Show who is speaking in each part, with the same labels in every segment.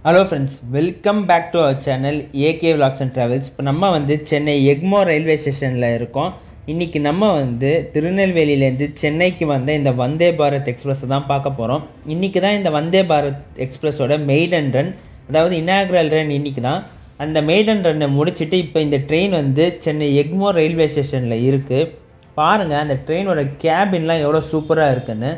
Speaker 1: hello friends welcome back to our channel AK vlogs and travels இப்போ நம்ம வந்து Chennai Egmore railway ஸ்டேஷனில் இருக்கோம் இன்றைக்கி நம்ம வந்து திருநெல்வேலியிலேருந்து சென்னைக்கு வந்த இந்த வந்தே பாரத் எக்ஸ்பிரஸை தான் பார்க்க போகிறோம் இன்றைக்கி தான் இந்த வந்தே பாரத் எக்ஸ்பிரஸோட மெய்டன் ரன் அதாவது இனாக்ரல் ரன் இன்றைக்கி தான் அந்த மெய்டன் ரன்னை முடிச்சுட்டு இப்போ இந்த ட்ரெயின் வந்து சென்னை எக்மோர் ரயில்வே ஸ்டேஷனில் இருக்குது பாருங்கள் அந்த ட்ரெயினோட கேபின்லாம் எவ்வளோ சூப்பராக இருக்குன்னு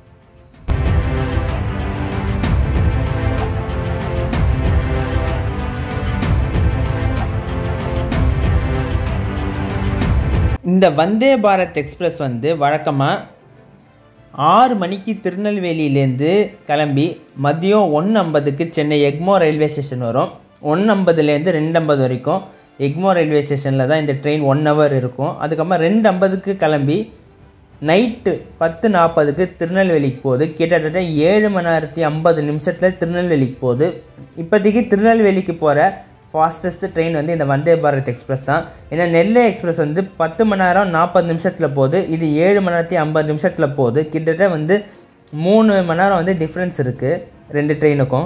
Speaker 1: இந்த வந்தே பாரத் எக்ஸ்பிரஸ் வந்து வழக்கமாக ஆறு மணிக்கு திருநெல்வேலியிலேருந்து கிளம்பி மதியம் ஒன்று ஐம்பதுக்கு சென்னை எக்மோ ரயில்வே ஸ்டேஷன் வரும் ஒன்று ஐம்பதுலேருந்து ரெண்டு ஐம்பது வரைக்கும் எக்மோ ரயில்வே ஸ்டேஷனில் தான் இந்த ட்ரெயின் ஒன் ஹவர் இருக்கும் அதுக்கப்புறம் ரெண்டு ஐம்பதுக்கு கிளம்பி நைட்டு பத்து நாற்பதுக்கு திருநெல்வேலிக்கு போகுது கிட்டத்தட்ட ஏழு மணி நேரத்தி ஐம்பது நிமிஷத்தில் திருநெல்வேலிக்கு போகுது இப்போதைக்கு திருநெல்வேலிக்கு போகிற ஃபாஸ்டஸ்ட் ட்ரெயின் வந்து இந்த வந்தே பாரத் எக்ஸ்பிரஸ் தான் ஏன்னா நெல்லை எக்ஸ்பிரஸ் வந்து பத்து மணி நேரம் நாற்பது நிமிஷத்தில் போகுது இது ஏழு மணி நேரத்தி ஐம்பது நிமிஷத்தில் போகுது கிட்டத்தட்ட வந்து மூணு மணி நேரம் வந்து டிஃப்ரென்ஸ் இருக்குது ரெண்டு ட்ரெயினுக்கும்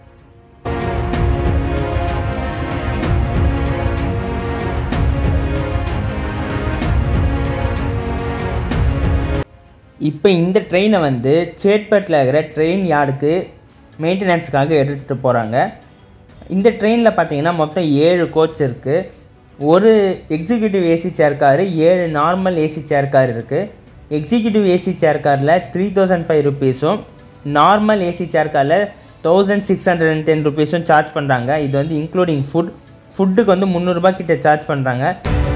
Speaker 1: இப்போ இந்த ட்ரெயினை வந்து சேட்பட்டில் இருக்கிற ட்ரெயின் யார்டுக்கு மெயின்டெனன்ஸுக்காக எடுத்துகிட்டு போகிறாங்க இந்த ட்ரெயினில் பார்த்தீங்கன்னா மொத்தம் ஏழு கோச் இருக்குது ஒரு எக்ஸிக்யூட்டிவ் ஏசி சேர் காரு ஏழு நார்மல் ஏசி சேர் கார் இருக்குது எக்ஸிக்யூட்டிவ் ஏசி சேர் காரில் த்ரீ தௌசண்ட் ஃபைவ் ருபீஸும் நார்மல் ஏசி சேர் காரில் thousand six hundred and ten ருபீஸும் சார்ஜ் பண்ணுறாங்க இது வந்து இன்க்ளூடிங் ஃபுட் ஃபுட்டுக்கு வந்து முந்நூறுரூபா கிட்ட சார்ஜ் பண்ணுறாங்க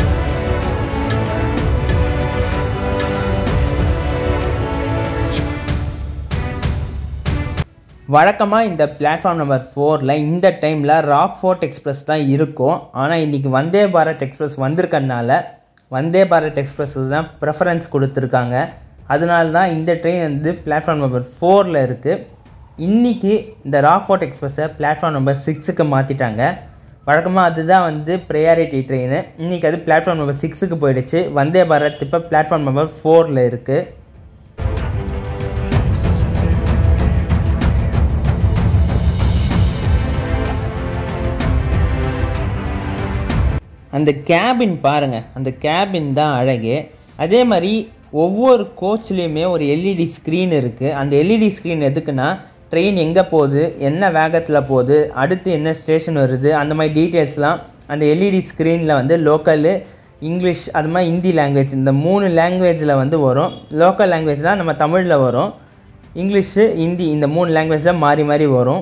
Speaker 1: வழக்கமாக இந்த பிளாட்ஃபார்ம் நம்பர் ஃபோரில் இந்த டைமில் ராக் ஃபோர்ட் எக்ஸ்பிரஸ் தான் இருக்கும் ஆனால் இன்றைக்கி வந்தே பாரத் எக்ஸ்பிரஸ் வந்திருக்கறனால வந்தே பாரத் எக்ஸ்பிரஸ் தான் ப்ரெஃபரன்ஸ் கொடுத்துருக்காங்க அதனால தான் இந்த ட்ரெயின் வந்து பிளாட்ஃபார்ம் நம்பர் ஃபோரில் இருக்குது இன்றைக்கி இந்த ராக் ஃபோர்ட் எக்ஸ்பிரஸை பிளாட்ஃபார்ம் நம்பர் சிக்ஸுக்கு மாற்றிட்டாங்க வழக்கமாக அதுதான் வந்து ப்ரையாரிட்டி ட்ரெயின் இன்றைக்கி அது பிளாட்ஃபார்ம் நம்பர் சிக்ஸுக்கு போயிடுச்சு வந்தே பாரத் இப்போ பிளாட்ஃபார்ம் நம்பர் ஃபோரில் இருக்குது அந்த கேபின் பாருங்கள் அந்த கேபின் தான் அழகு அதே மாதிரி ஒவ்வொரு கோச்லேயுமே ஒரு எல்இடி ஸ்க்ரீன் இருக்குது அந்த எல்இடி ஸ்க்ரீன் எதுக்குன்னா ட்ரெயின் எங்கே போகுது என்ன வேகத்தில் போகுது அடுத்து என்ன ஸ்டேஷன் வருது அந்த மாதிரி டீட்டெயில்ஸ்லாம் அந்த எல்இடி ஸ்க்ரீனில் வந்து லோக்கலு இங்கிலீஷ் அது மாதிரி ஹிந்தி லாங்குவேஜ் இந்த மூணு லாங்குவேஜில் வந்து வரும் லோக்கல் லாங்குவேஜ் தான் நம்ம தமிழில் வரும் இங்கிலீஷு ஹிந்தி இந்த மூணு லாங்குவேஜில் மாறி மாறி வரும்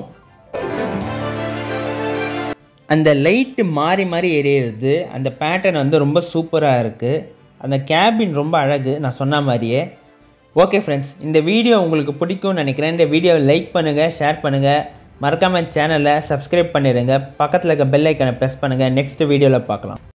Speaker 1: அந்த லைட்டு மாறி மாறி எரியிறது அந்த பேட்டர்ன் வந்து ரொம்ப சூப்பராக இருக்குது அந்த கேபின் ரொம்ப அழகு நான் சொன்ன மாதிரியே ஓகே ஃப்ரெண்ட்ஸ் இந்த வீடியோ உங்களுக்கு பிடிக்கும்னு நினைக்கிறேன் இந்த வீடியோவை லைக் பண்ணுங்கள் ஷேர் பண்ணுங்கள் மறக்காமல் சேனலை சப்ஸ்கிரைப் பண்ணிடுங்க பக்கத்தில் இருக்க பெல் ஐக்கனை ப்ரெஸ் பண்ணுங்கள் நெக்ஸ்ட் வீடியோவில் பார்க்கலாம்